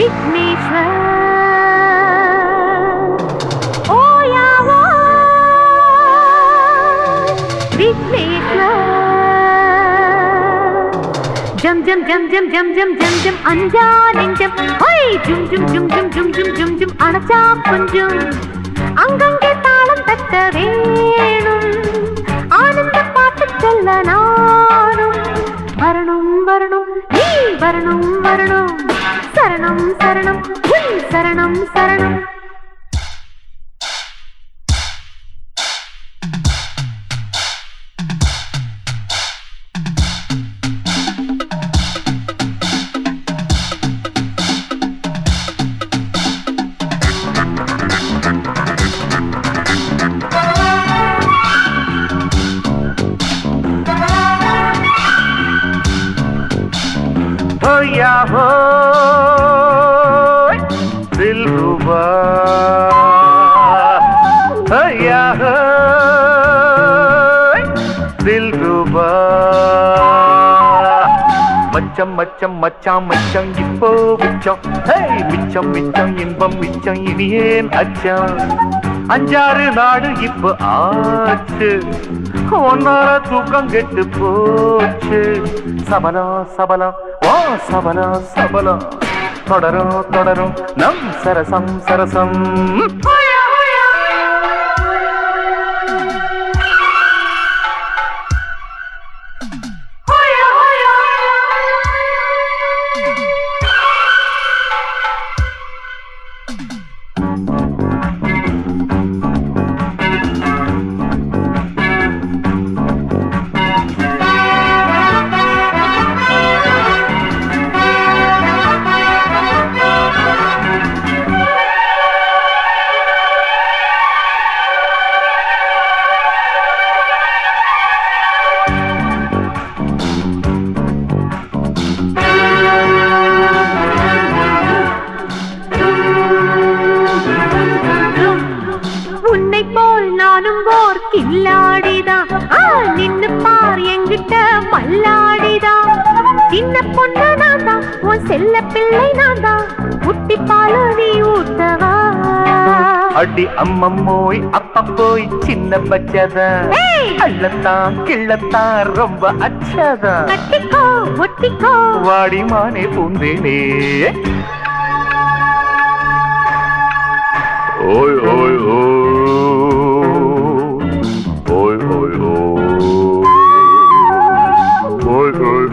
விக்னேஸ்வர் ஓயாவா விக்னேஸ்வர் ஜம் ஜம் ஜம் ஜம் ஜம் ஜம் ஜம் ஜம் அஞ்சா நெஞ்சம் ஹொய் ஜும் ஜும் ஜும் ஜும் ஜும் ஜும் ஜும் ஜும் அணைச்சா கொஞ்சம் அங்கங்கே தாளம் தட்ட வேணும் ஆனந்த பாட்டு சொல்ல நானும் வரணும் வரணும் நீ வரணும் வரணும் சரணம் சரணம் உன் சரணம் சரணம் होया होय दिल रुबा होया होय दिल रुबा மச்சம் மச்சம் மச்சாம் மச்சம் இப்போ மிச்சம் ஹே மிச்சம் மிச்சம் இன்பம் மிச்சம் இனியேன் அச்சம் அஞ்சாறு நாடு இப்ப ஆச்சு ஒன்னார தூக்கம் கெட்டு போச்சு சபலம் சபலம் ஓ சபலம் சபலம் தொடரும் தொடரும் நம் சரசம் சரசம் உன்னை போல் நானும் ஓர் கில்லாடிதான் ஆ, நின்னு பார் என்கிட்ட மல்லாடிதான் சின்ன பொண்ணு நான் தான் உன் செல்ல பிள்ளை நான் தான் குட்டி பாலு நீ ஊட்டவா அடி அம்மம்மோய் அப்பப்போய் சின்ன பச்சதான் ஏய்! அள்ளத்தான் கிள்ளத்தான் ரொம்ப அச்சதான் கட்டிக்கோ ஒட்டிக்கோ வாடி மானே பூந்தேனே ஓய் ஓய் ஓய் ஓய் ஓய் ஓய் ஓய் ஓய்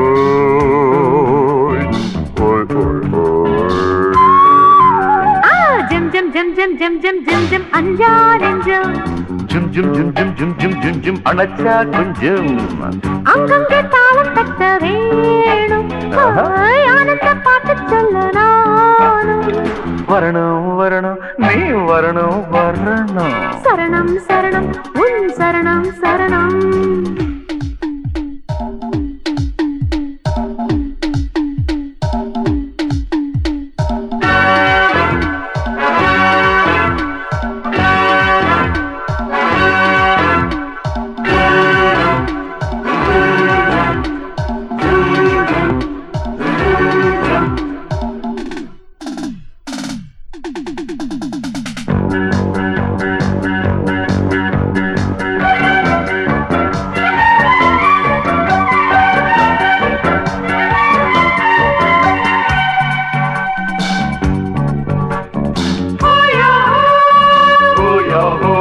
ஓய் ஓய் ஓய் ஆ ஜம் ஜம் ஜம் ஜம் ஜம் ஜம் ஜம் ஜம் அஞ்சா நெஞ்சம் ஜும் ஜும் ஜும் ஜும் ஜும் ஜும் ஜும் ஜும் அணைச்சா கொஞ்சம் அங்கங்கே தாளம் தட்ட வேணும் ஆஹா. ஓய், ஆனந்த பாட்டு சொல்ல நானும் வரணும் வரணும் நீ வரணும் வரணும் சரணம் சரணம் உன் சரணம் சரணம் ஓயா ஹோ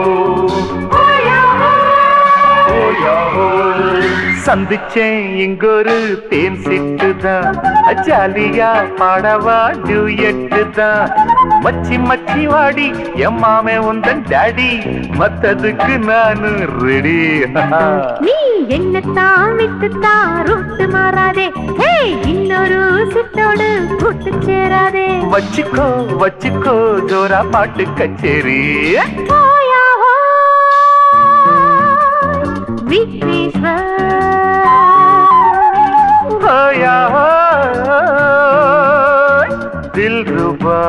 ஓயா ஹோ சந்திச்சேன் இங்கொரு தேன் சிட்டுதான் ஜாலியா பாடவா டூயட்டு தான் மச்சி மச்சி வாடி என் மாமே உந்தன் டாடி மத்ததுக்கு நானு ரெடி நீ என்னத்தான் விட்டுத்தான் ரூட்டு மாறாதே ஹே இன்னொரு சிட்டோடு கூட்டு சேராதே வச்சுக்கோ வச்சுக்கோ ஜோரா பாட்டு கச்சேரி ஓயா ஹோ விக்னேஸ்வர் ஓயா தில் ரூபா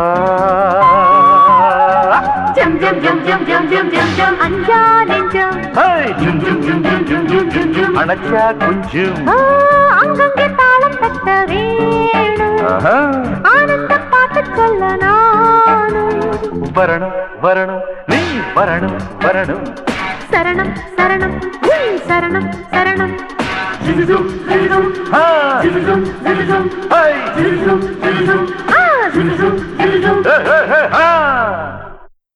ஜம் ஜம் ஜம் ஜம் ஜம் ஜம் ஜம் ஜம் அஞ்சா நெஞ்சம் ஹேய், ஜும் ஜும் ஜும் ஜும் ஜும் ஜும் ஜும் ஜும் அணைச்சா கொஞ்சம் ஆ, அங்கங்கே தாளம் தட்ட வேணும் ஆஹா. ஆனந்த பாட்டு வரணும் வரணும் நீ வரணும் வரணும் சரணம் சரணம் உன் சரணம் சரணம் ஆ, ஹை, ஆ ஹே, ஹே, ஹே, ஆ.